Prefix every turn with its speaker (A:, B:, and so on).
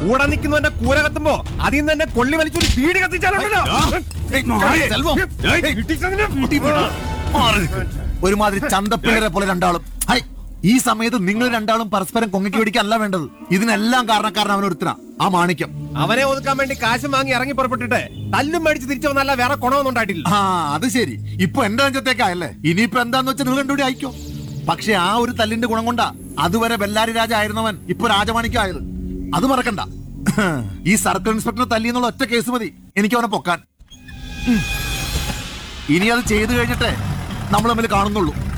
A: കൂടെ നിൽക്കുന്നവന്റെ കൂര കത്തുമ്പോ അതിൽ നിന്ന് തന്നെ കൊള്ളി വലിച്ചൊരു വീട് കത്തിച്ചാലുണ്ടല്ലോ
B: സെൽവം. ഒരുമാതിരി ചന്തപ്പിള്ളരെ പോലെ രണ്ടാളും ഹൈ ഈ സമയത്ത് നിങ്ങൾ രണ്ടാളും പരസ്പരം കൊങ്ങയ്ക്ക് പിടിക്കല്ല വേണ്ടത് ഇതിനെല്ലാം കാരണക്കാരൻ അവനൊരുത്തനാ ആ മാണിക്യം
A: അവനെ ഒതുക്കാൻ വേണ്ടി കാശ് വാങ്ങി ഇറങ്ങി പുറപ്പെട്ടിട്ട് തല്ലും മേടിച്ച് തിരിച്ചു വന്നല്ല വേറെ ഗുണമൊന്നും ഉണ്ടായിട്ടില്ല
B: ആ അത് ശരി ഇപ്പൊ എന്റെ അഞ്ചത്തേക്കായല്ലേ ഇനിയിപ്പോ എന്താന്ന് വെച്ചാൽ നിങ്ങൾ രണ്ടുകൂടി അയക്കോ പക്ഷെ ആ ഒരു തല്ലിന്റെ ഗുണം കൊണ്ടാ അതുവരെ ബെല്ലാരി രാജ ആയിരുന്നവൻ ഇപ്പൊ രാജമാണിക്യം ആയത് അത് മറക്കണ്ട ഈ സർക്കിൾ ഇൻസ്പെക്ടർ തല്ലി എന്നുള്ള ഒറ്റ കേസ് മതി എനിക്ക് അവനെ പൊക്കാൻ ഉം. ഇനി അത് ചെയ്തു കഴിഞ്ഞിട്ടേ നമ്മൾ തമ്മിൽ കാണുന്നുള്ളൂ